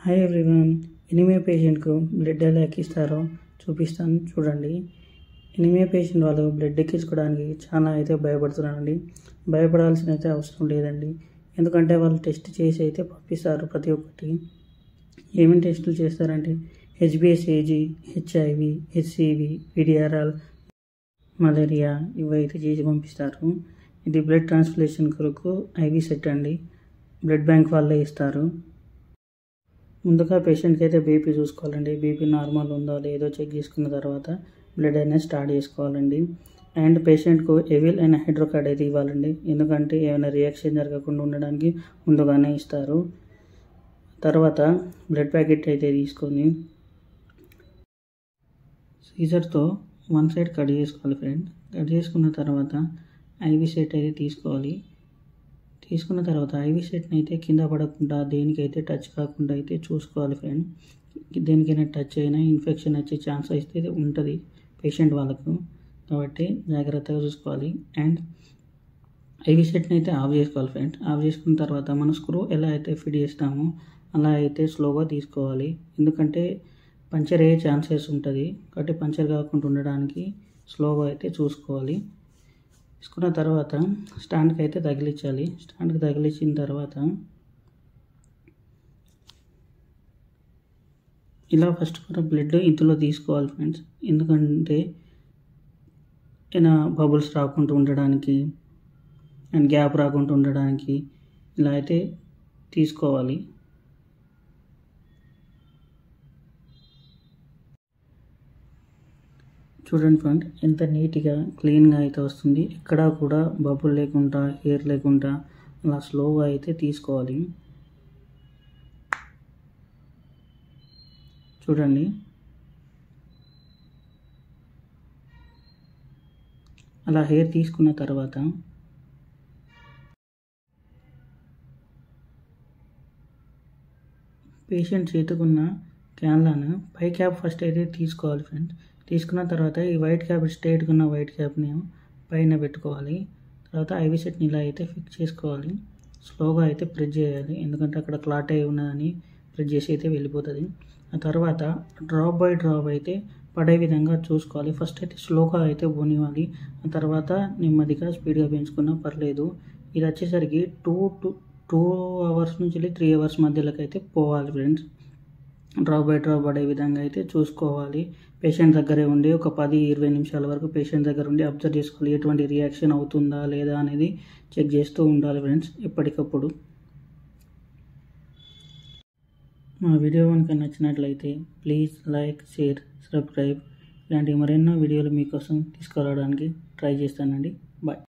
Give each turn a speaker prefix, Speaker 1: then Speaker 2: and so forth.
Speaker 1: hi everyone anaemia పేషెంట్కు blood ఎలా ఎక్కిస్తారో చూపిస్తాను చూడండి ఎనిమియా పేషెంట్ వాళ్ళు బ్లడ్ ఎక్కించుకోవడానికి చాలా అయితే భయపడుతున్నారండి భయపడాల్సిన అయితే అవసరం లేదండి ఎందుకంటే వాళ్ళు టెస్ట్ చేసి అయితే పంపిస్తారు ప్రతి ఒక్కటి ఏమేమి టెస్టులు చేస్తారంటే హెచ్బిఎస్ఏజీ హెచ్ఐవి హెచ్సివి విడిఆర్ఆల్ మలేరియా ఇవి అయితే చేసి పంపిస్తారు ఇది బ్లడ్ ట్రాన్స్ఫ్యూషన్ కొరకు ఐవి సెట్ అండి బ్లడ్ బ్యాంక్ వాళ్ళే ఇస్తారు ముందుగా పేషెంట్కి అయితే బీపీ చూసుకోవాలండి బీపీ నార్మల్ ఉందో లేదో చెక్ చేసుకున్న తర్వాత బ్లడ్ అనేది స్టార్ట్ చేసుకోవాలండి అండ్ పేషెంట్కు ఎవిల్ అండ్ హైడ్రోకార్డ్ అయితే ఇవ్వాలండి ఎందుకంటే ఏమైనా రియాక్షన్ జరగకుండా ఉండడానికి ముందుగానే ఇస్తారు తర్వాత బ్లడ్ ప్యాకెట్ అయితే తీసుకొని సీజర్తో వన్ సైడ్ కట్ చేసుకోవాలి ఫ్రెండ్ కట్ చేసుకున్న తర్వాత ఐవి సెట్ అయితే తీసుకోవాలి తీసుకున్న తర్వాత ఐవి సెట్ని అయితే కింద పడకుండా దేనికైతే టచ్ కాకుండా అయితే చూసుకోవాలి ఫ్రెండ్ దేనికైనా టచ్ అయినా ఇన్ఫెక్షన్ వచ్చే ఛాన్స్ అయితే ఉంటుంది పేషెంట్ వాళ్ళకు కాబట్టి జాగ్రత్తగా చూసుకోవాలి అండ్ ఐవి సెట్ని అయితే ఆఫ్ చేసుకోవాలి ఫ్రెండ్ ఆఫ్ చేసుకున్న తర్వాత మన స్క్రూ ఎలా అయితే ఫిట్ చేస్తామో అలా అయితే స్లోగా తీసుకోవాలి ఎందుకంటే పంచర్ అయ్యే ఛాన్సెస్ ఉంటుంది కాబట్టి పంచర్ కాకుండా ఉండడానికి స్లోగా అయితే చూసుకోవాలి తీసుకున్న తర్వాత స్టాండ్కి అయితే తగిలించాలి స్టాండ్కి తగిలించిన తర్వాత ఇలా ఫస్ట్ మన బ్లడ్ ఇందులో తీసుకోవాలి ఫ్రెండ్స్ ఎందుకంటే ఏమైనా బబుల్స్ రాకుండా ఉండడానికి అండ్ గ్యాప్ రాకుండా ఉండడానికి ఇలా అయితే తీసుకోవాలి చూడండి ఫ్రెండ్ ఎంత నీట్గా క్లీన్గా అయితే వస్తుంది ఎక్కడా కూడా బబుల్ లేకుండా హెయిర్ లేకుండా అలా స్లోగా అయితే తీసుకోవాలి చూడండి అలా హెయిర్ తీసుకున్న తర్వాత పేషెంట్ చేతుకున్న క్యాన్లను పై క్యాప్ ఫస్ట్ అయితే తీసుకోవాలి ఫ్రెండ్స్ తీసుకున్న తర్వాత ఈ వైట్ క్యాప్ స్ట్రైట్గా ఉన్న వైట్ క్యాప్ని పైన పెట్టుకోవాలి తర్వాత ఐవి సెట్ని ఇలా అయితే ఫిక్స్ చేసుకోవాలి స్లోగా అయితే ప్రెస్ చేయాలి ఎందుకంటే అక్కడ క్లాట్ అయి ఉన్నదని ప్రెస్ చేసి అయితే వెళ్ళిపోతుంది ఆ తర్వాత డ్రాప్ బై డ్రాప్ అయితే పడే విధంగా చూసుకోవాలి ఫస్ట్ అయితే స్లోగా అయితే పోనివ్వాలి ఆ తర్వాత నెమ్మదిగా స్పీడ్గా పెంచుకున్నా పర్లేదు ఇది వచ్చేసరికి టూ టూ టూ అవర్స్ నుంచి త్రీ అవర్స్ మధ్యలోకి అయితే పోవాలి ఫ్రెండ్స్ డ్రాప్ బై డ్రాప్ పడే విధంగా అయితే చూసుకోవాలి పేషెంట్ దగ్గరే ఉండి ఒక పది ఇరవై నిమిషాల వరకు పేషెంట్ దగ్గర ఉండి అబ్జర్వ్ చేసుకోవాలి ఎటువంటి రియాక్షన్ అవుతుందా లేదా అనేది చెక్ చేస్తూ ఉండాలి ఫ్రెండ్స్ ఎప్పటికప్పుడు మా వీడియో కనుక నచ్చినట్లయితే ప్లీజ్ లైక్ షేర్ సబ్స్క్రైబ్ ఇలాంటి మరెన్నో వీడియోలు మీకోసం తీసుకురావడానికి ట్రై చేస్తానండి బాయ్